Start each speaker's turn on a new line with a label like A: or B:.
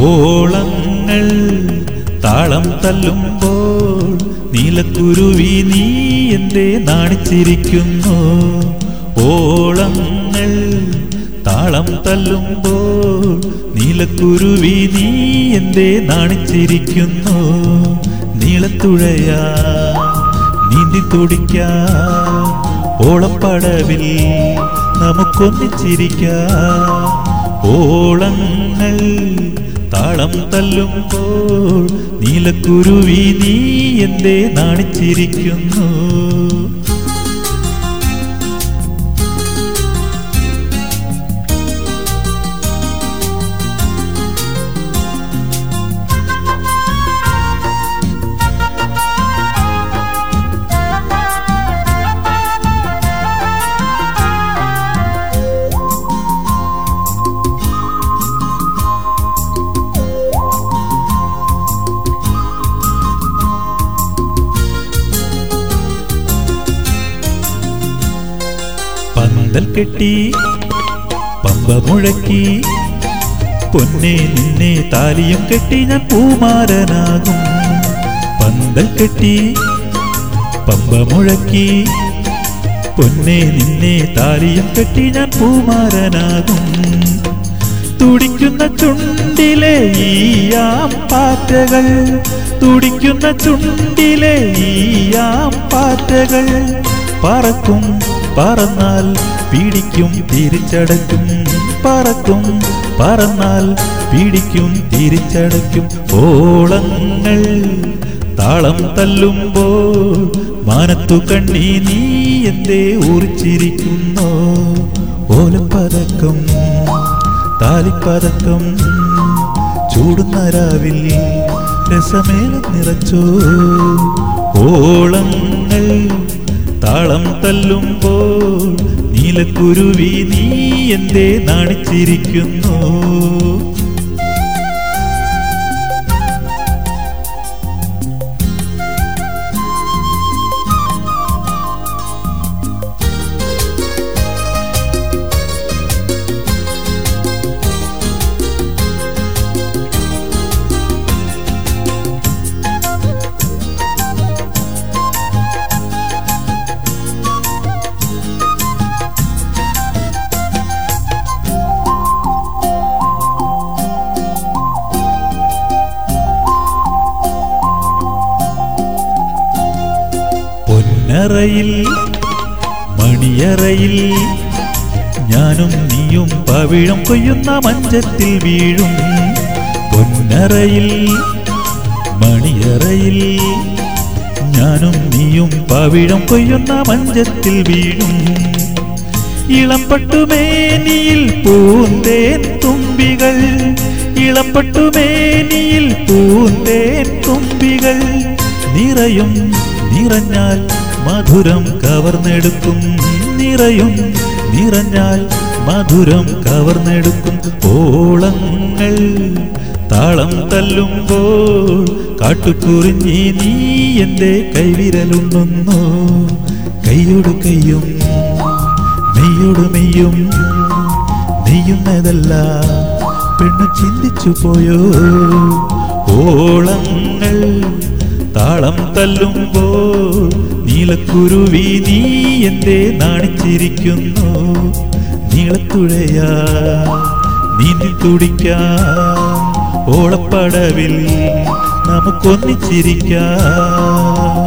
A: ഓളങ്ങൾ താളം തല്ലുമ്പോൾ നീലക്കുരുവി നീ എന്തേ നാണിച്ചിരിക്കുന്നു ഓളങ്ങൾ താളം തല്ലുമ്പോൾ നീലക്കുരുവി നീ എന്തേ നാണിച്ചിരിക്കുന്നു നീളത്തുഴയാ നീന്തി തുടിക്കാം ഓളപ്പടവിൽ നമുക്കൊന്നിച്ചിരിക്കാം ഓളങ്ങൾ താളം തല്ലുമ്പോൾ നീലക്കുരുവി നീ എന്തേ നാണിച്ചിരിക്കുന്നു പന്തൽ കെട്ടി പമ്പ മുഴക്കി പൊന്നെ നിന്നെ താലിയും കെട്ടി ഞാൻ പൂമാരനാകും പന്തൽ കെട്ടി പമ്പ മുഴക്കി പൊന്നെ നിന്നെ താലിയും കെട്ടി ഞാൻ പൂമാരനാകും തുടിക്കുന്ന ചുണ്ടിലെ ഈയാം പാറ്റകൾ തുടിക്കുന്ന ചുണ്ടിലെ ഈയാം പാറ്റകൾ പറക്കും പറന്നാൽ പിടിക്കും തിരിച്ചടക്കും പറക്കും പറന്നാൽ പിടിക്കും തിരിച്ചടക്കും ഓളങ്ങൾ താളം തല്ലുമ്പോൾ മാനത്തു കണ്ണി നീ എന്തേ ഊറിച്ചിരിക്കുന്നോ ഓലപ്പതക്കം താലിപ്പതക്കം ചൂടുന്ന രാവിൽ രസമേലം നിറച്ചോ ഓളങ്ങൾ താളം തല്ലുമ്പോൾ നീലക്കുരുവി നീ എന്തേ നാണിച്ചിരിക്കുന്നു പൊന്നറയിൽ മണിയറയിൽ ഞാനും നീയും പവിഴം കൊയ്യുന്ന മഞ്ചത്തിൽ വീഴും പൊന്നറയിൽ മണിയറയിൽ ഞാനും നീയും പവിഴം കൊയ്യുന്ന മഞ്ചത്തിൽ വീഴും ഇളംപട്ടുമേനിയിൽ പൂന്തേൻ തുമ്പികൾ ഇളംപട്ടുമേനിയിൽ പൂന്തേൻ തുമ്പികൾ നിറയും നിറഞ്ഞാൽ മധുരം കവർന്നെടുക്കും നിറയും നിറഞ്ഞാൽ മധുരം കവർന്നെടുക്കും ഓളങ്ങൾ താളം തല്ലുമ്പോൾ കാട്ടുകുറിഞ്ഞി നീ എന്റെ കൈവിരലുണ്ണുന്നു കൈയോട് കൈയും മെയ്യോട് മെയ്യും നെയ്യുന്നതല്ല പെണ്ണു ചിന്തിച്ചു പോയോ ഓളങ്ങൾ താളം തല്ലുമ്പോൾ നീലക്കുരുവി നീ എന്തേ നാണിച്ചിരിക്കുന്നു നീളത്തുഴയാ നീന്തി തുടിക്കാം ഓളപ്പടവിൽ നമുക്കൊന്നിച്ചിരിക്കാം